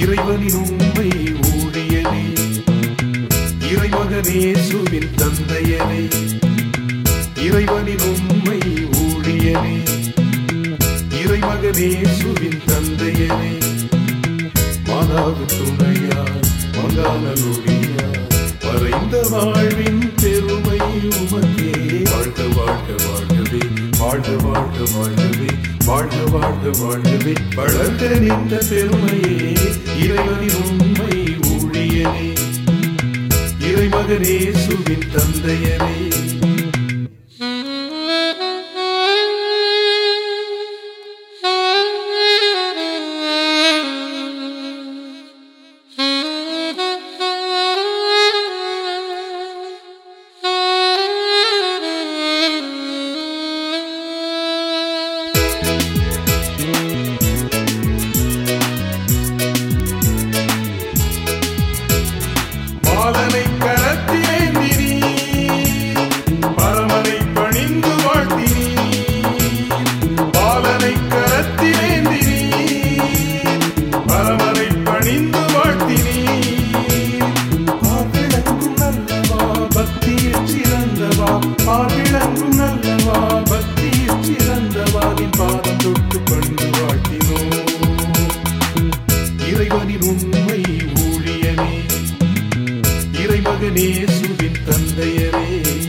இறைவனின் உண்மை ஊழியனே இறைமகனேசுவின் தந்தையனே இறைவனின் உண்மை ஊழியனே இறைமகனேசுவின் தந்தையனே மாதாவு துணையார் மங்கானலுடியார் மறைந்த வாழ்வின் பெருமை உமக்கே வாழ்க வாழ்க வாழ்கவே வாழ்க வாழ்க வாழ்கவே வாழ்க வாழ்க வாழ்கவே வளர்க நின்ற பெருமையே இறைவனின் உண்மை ஊழியனே இறைமகனேசுவின் தந்தையனே பாலனை கரத்திலேந்தினி பரமனை பணிந்து வாழ்த்தினி பாலனை கரத்திலேந்தினி பரமனை பணிந்து வாழ்த்தினி ஆவிளங்கும் நல்லவா பக்தியில் சிறந்தவா ஆவிளங்கும் நல்லவா பக்தியில் சிறந்தவா நின் பாதம் தொட்டு பணிந்து வாழ்த்தினோம் இறைவனின் உண்மை ஊழியனே இறைமகனே சுவின் தந்தையரே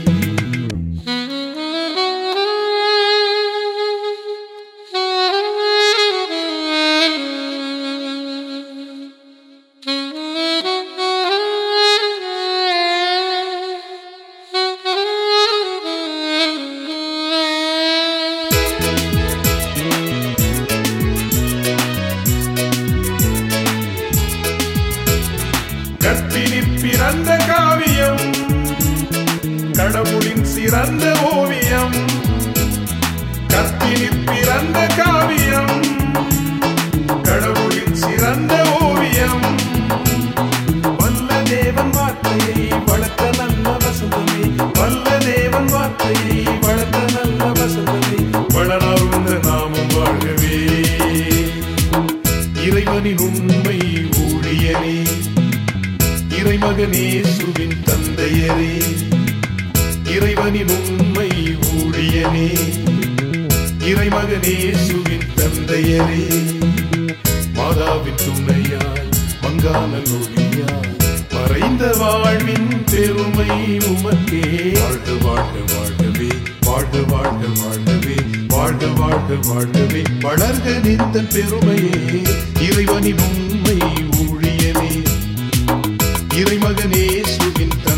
கற்பினில் பிறந்த காவியம் கடவுளின் சிறந்த ஓவியம் கற்பினில் பிறந்த காவியம் கடவுளின் சிறந்த ஓவியம் வல்ல தேவன் வார்த்தையை வளர்த்த நல்ல வசந்தமே வல்ல தேவன் வார்த்தையை வளர்த்த நல்ல வசந்தமே வளரார்ந்த நாமும் வாழ்கவே இறைவனின் உண்மை ஊழியனே இறைமகனே சுவின் தந்தையரே இறைவனின் உண்மை ஊழியனே இறைமகனே சுவின் தந்தையரே மாதாவின் துணையாய் மங்கான ஒளியாய் மறைந்த வாழ்வின் பெருமை உமக்கே வாழ்க வாழ்க வாழ்கவே வாழ்க வாழ்க வாழ்கவே வாழ்க வாழ்க வாழ்கவே வளர்க நின்ற பெருமையே இறைவனின் உண்மை ஊழியனே இறைமகனே சுவின்